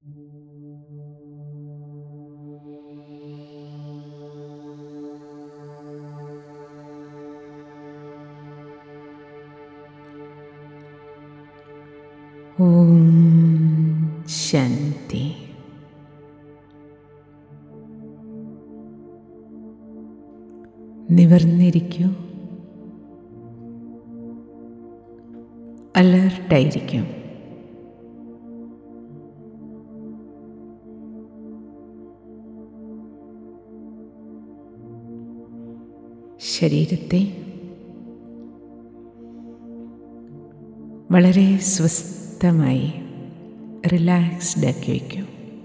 ഓം ശാന്തി നിവർന്നിരിക്കൂ അലേർട്ടായിരിക്കും ശരീരത്തെ വളരെ സ്വസ്ഥമായി റിലാക്സ്ഡ് ആക്കി വയ്ക്കൂ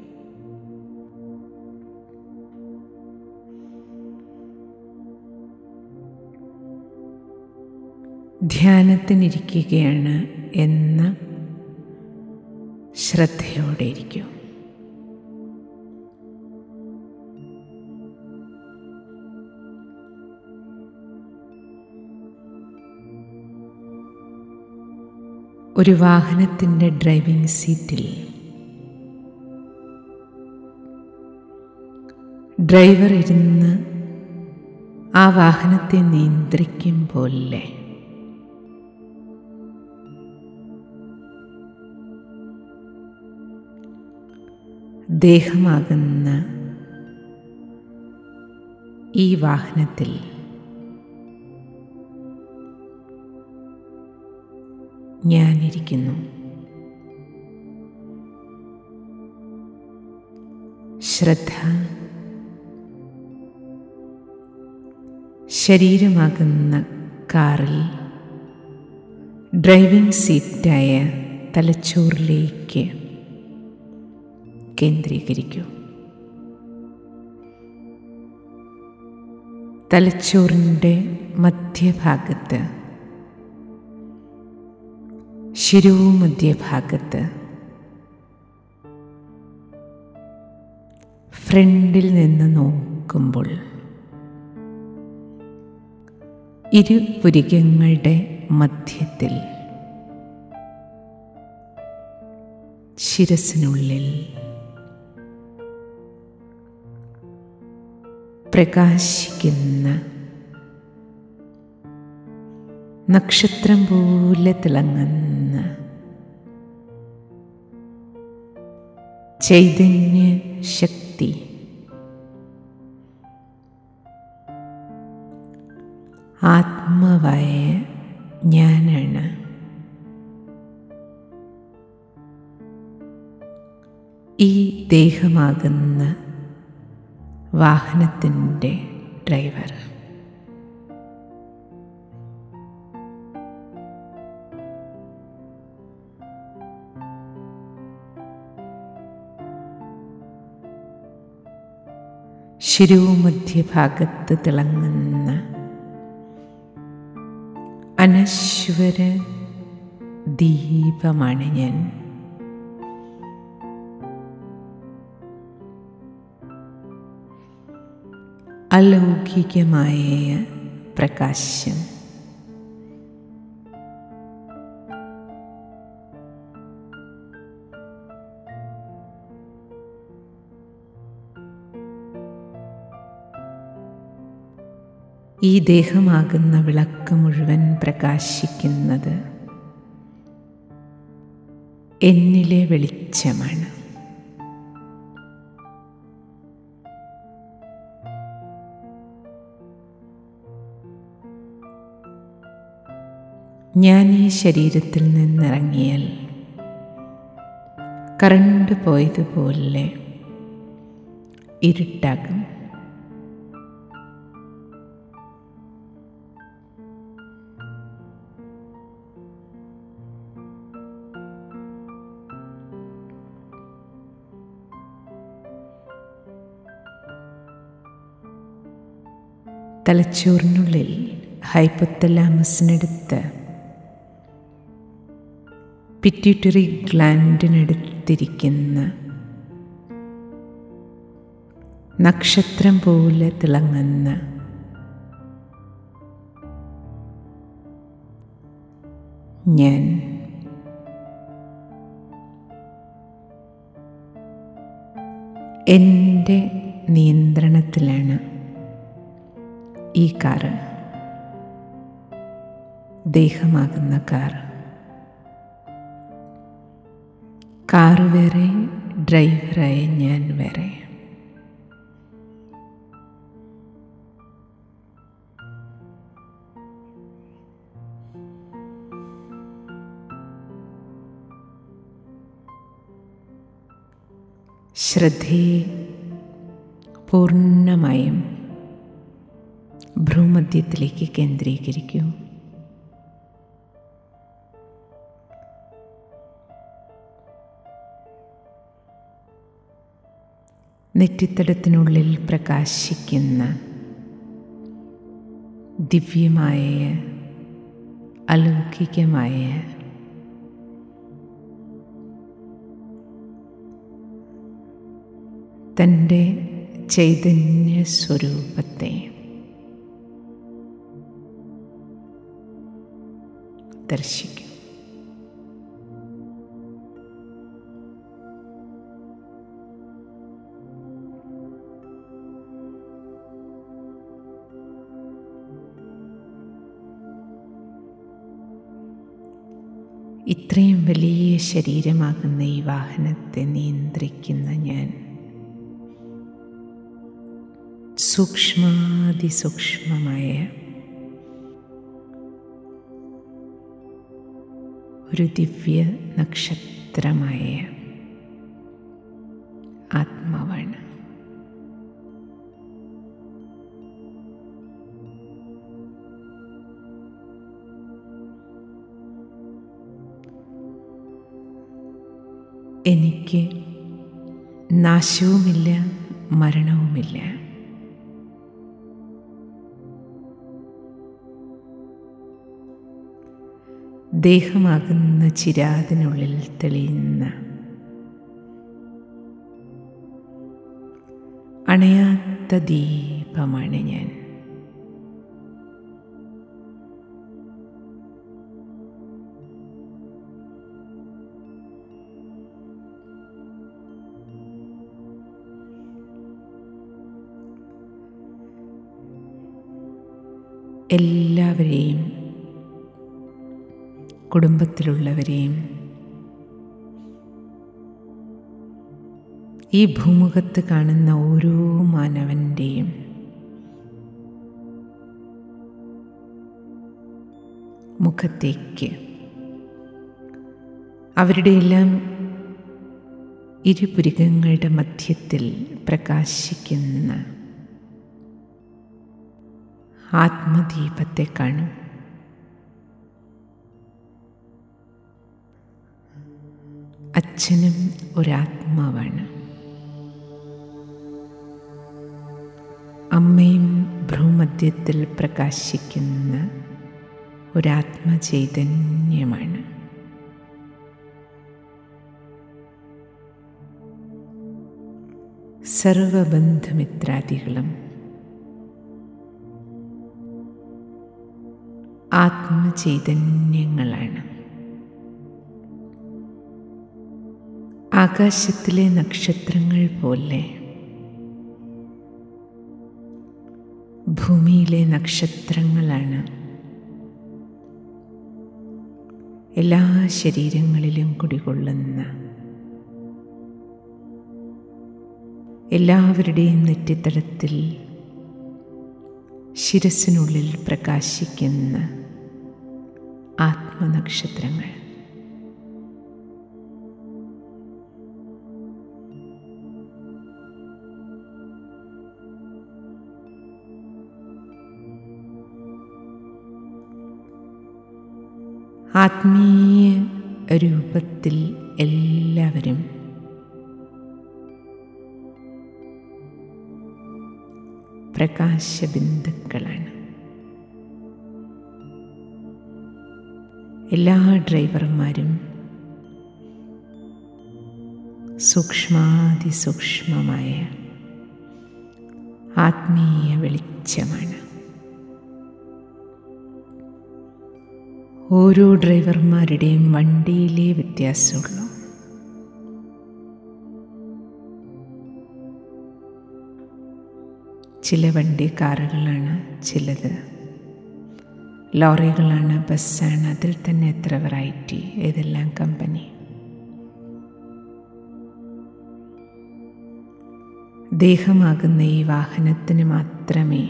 ധ്യാനത്തിനിരിക്കുകയാണ് എന്ന ശ്രദ്ധയോടെ ഇരിക്കൂ ഒരു വാഹനത്തിൻ്റെ ഡ്രൈവിംഗ് സീറ്റിൽ ഡ്രൈവർ ഇരുന്ന് ആ വാഹനത്തെ നിയന്ത്രിക്കും പോലെ ദേഹമാകുന്ന ഈ വാഹനത്തിൽ ഞാനിരിക്കുന്നു ശ്രദ്ധ ശരീരമാകുന്ന കാറിൽ ഡ്രൈവിംഗ് സീറ്റായ തലച്ചോറിലേക്ക് കേന്ദ്രീകരിക്കൂ തലച്ചോറിൻ്റെ മധ്യഭാഗത്ത് ശിരോമധ്യഭാഗത്ത് ഫ്രണ്ടിൽ നിന്ന് നോക്കുമ്പോൾ ഇരുപുരികങ്ങളുടെ മധ്യത്തിൽ ശിരസിനുള്ളിൽ പ്രകാശിക്കുന്ന നക്ഷത്രം പോലെ തിളങ്ങുന്ന ചൈതന്യ ശക്തി ആത്മാവായ ഞാനാണ് ഈ ദേഹമാകുന്ന വാഹനത്തിൻ്റെ ഡ്രൈവർ ശിരോമധ്യഭാഗത്ത് തിളങ്ങുന്ന അനശ്വര ദീപമാണ് ഞാൻ അലൗകികമായ പ്രകാശം ഈ ദേഹമാകുന്ന വിളക്ക് മുഴുവൻ പ്രകാശിക്കുന്നത് എന്നിലെ വെളിച്ചമാണ് ഞാൻ ഈ ശരീരത്തിൽ നിന്നിറങ്ങിയാൽ കറണ്ട് പോയതുപോലെ ഇരുട്ടാകും തലച്ചോറിനുള്ളിൽ ഹൈപ്പൊത്തലാമസിനടുത്ത് പിറ്റ്യൂട്ടറി ഗ്ലാൻഡിനടുത്തിരിക്കുന്ന നക്ഷത്രം പോലെ തിളങ്ങുന്ന ഞാൻ എൻ്റെ നിയന്ത്രണത്തിലാണ് ഈ കാറ് ദേഹമാകുന്ന കാർ കാറ് വേറെ ഡ്രൈവറായ ഞാൻ വേറെ ശ്രദ്ധയെ പൂർണ്ണമായും ഭ്രൂമധ്യത്തിലേക്ക് കേന്ദ്രീകരിക്കൂ നെറ്റിത്തടത്തിനുള്ളിൽ പ്രകാശിക്കുന്ന ദിവ്യമായ അലൗകികമായ തൻ്റെ ചൈതന്യ സ്വരൂപത്തെ ദർശിക്കും ഇത്രയും വലിയ ശരീരമാകുന്ന ഈ വാഹനത്തെ നിയന്ത്രിക്കുന്ന ഞാൻ സൂക്ഷ്മാതിസൂക്ഷ്മമായ ഒരു ദിവ്യ നക്ഷത്രമായ ആത്മാവാണ് എനിക്ക് നാശവുമില്ല മരണവുമില്ല ദേഹമാകുന്ന ചിരാതിനുള്ളിൽ തെളിയുന്ന അണയാത്ത ദീപമാണ് ഞാൻ എല്ലാവരെയും കുടുംബത്തിലുള്ളവരെയും ഈ ഭൂമുഖത്ത് കാണുന്ന ഓരോ മാനവൻ്റെയും മുഖത്തേക്ക് അവരുടെ എല്ലാം ഇരുപുരികങ്ങളുടെ മധ്യത്തിൽ പ്രകാശിക്കുന്ന ആത്മദീപത്തെ കാണും അച്ഛനും ഒരാത്മാവാണ് അമ്മയും ഭ്രൂമധ്യത്തിൽ പ്രകാശിക്കുന്ന ഒരാത്മചൈതന്യമാണ് സർവബന്ധമിത്രാദികളും ആത്മചൈതന്യങ്ങളാണ് ആകാശത്തിലെ നക്ഷത്രങ്ങൾ പോലെ ഭൂമിയിലെ നക്ഷത്രങ്ങളാണ് എല്ലാ ശരീരങ്ങളിലും കുടികൊള്ളുന്ന എല്ലാവരുടെയും നെറ്റിത്തടത്തിൽ ശിരസിനുള്ളിൽ പ്രകാശിക്കുന്ന ആത്മനക്ഷത്രങ്ങൾ ആത്മീയ രൂപത്തിൽ എല്ലാവരും പ്രകാശബിന്ദുക്കളാണ് എല്ലാ ഡ്രൈവർമാരും സൂക്ഷ്മാതിസൂക്ഷ്മമായ ആത്മീയ വെളിച്ചമാണ് ഓരോ ഡ്രൈവർമാരുടെയും വണ്ടിയിലെ വ്യത്യാസമുള്ളൂ ചില വണ്ടി കാറുകളാണ് ചിലത് ലോറികളാണ് ബസ്സാണ് അതിൽ തന്നെ എത്ര വെറൈറ്റി ഏതെല്ലാം കമ്പനി ദേഹമാകുന്ന ഈ വാഹനത്തിന് മാത്രമേ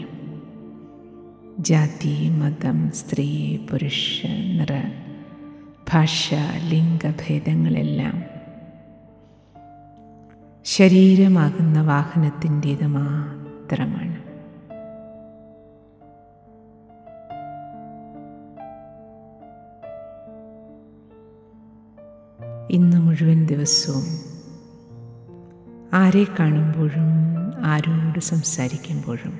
ജാതി മതം സ്ത്രീ പുരുഷ നിറ ഭാഷ ലിംഗഭേദങ്ങളെല്ലാം ശരീരമാകുന്ന വാഹനത്തിൻ്റേത് മാത്രമാണ് ഇന്ന് മുഴുവൻ ദിവസവും ആരെ കാണുമ്പോഴും ആരോട് സംസാരിക്കുമ്പോഴും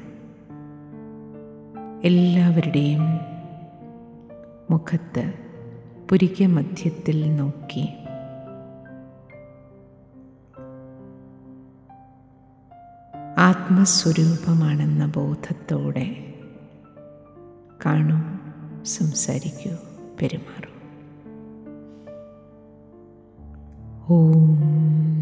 എല്ലാവരുടെയും മുഖത്ത് പുരിക മധ്യത്തിൽ നോക്കി ആത്മസ്വരൂപമാണെന്ന ബോധത്തോടെ കാണൂ സംസാരിക്കൂ പെരുമാറൂ ഓം